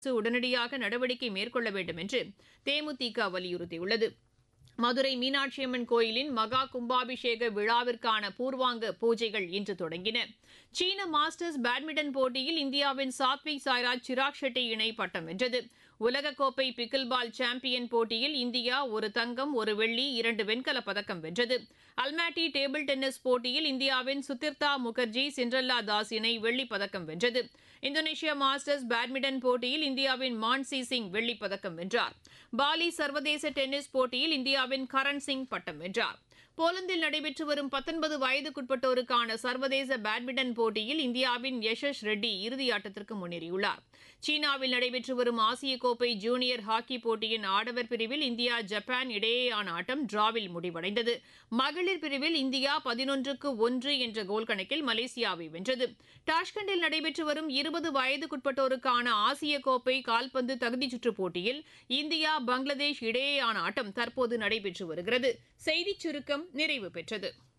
அரசு உடனடியாக நடவடிக்கை மேற்கொள்ள வேண்டும் என்று தேமுதிக வலியுறுத்தியுள்ளது மதுரை மீனாட்சியம்மன் கோயிலின் மகா கும்பாபிஷேக விழாவிற்கான பூர்வாங்க பூஜைகள் இன்று தொடங்கின சீன மாஸ்டர்ஸ் பேட்மிண்டன் போட்டியில் இந்தியாவின் சாத்விக் சாய்ராஜ் சிராக் ஷெட்டி இணை பட்டம் வென்றது உலகக்கோப்பை பிக்கில் பால் சாம்பியன் போட்டியில் இந்தியா ஒரு தங்கம் ஒரு வெள்ளி இரண்டு வெண்கலப் பதக்கம் வென்றது அல்மாட்டி டேபிள் டென்னிஸ் போட்டியில் இந்தியாவின் சுதிர்தா முகர்ஜி சிண்ட்ரல்லா தாஸ் இணை வெள்ளிப் பதக்கம் வென்றது இந்தோனேஷியா மாஸ்டர்ஸ் பேட்மிண்டன் போட்டியில் இந்தியாவின் மான்சி சிங் வெள்ளிப் பதக்கம் வென்றார் பாலி சர்வதேச டென்னிஸ் போட்டியில் இந்தியாவின் கரண் சிங் பட்டம் வென்றார் போலந்தில் நடைபெற்று வரும் பத்தொன்பது வயதுக்குட்பட்டோருக்கான சர்வதேச பேட்மிண்டன் போட்டியில் இந்தியாவின் யஷஸ் ரெட்டி இறுதியாட்டத்திற்கு முன்னேறியுள்ளார் சீனாவில் நடைபெற்று வரும் ஆசிய கோப்பை ஜூனியர் ஹாக்கி போட்டியின் ஆடவர் பிரிவில் இந்தியா ஜப்பான் இடையேயான ஆட்டம் டிராவில் முடிவடைந்தது மகளிர் பிரிவில் இந்தியா பதினொன்றுக்கு ஒன்று என்ற கோல் கணக்கில் மலேசியாவை வென்றது டாஷ்கண்டில் நடைபெற்று வரும் இருபது வயதுக்குட்பட்டோருக்கான ஆசிய கோப்பை கால்பந்து தகுதிச் சுற்றுப் போட்டியில் இந்தியா பங்களாதேஷ் இடையேயான ஆட்டம் தற்போது நடைபெற்று வருகிறது செய்திச் சுருக்கம் நிறைவு பெற்றது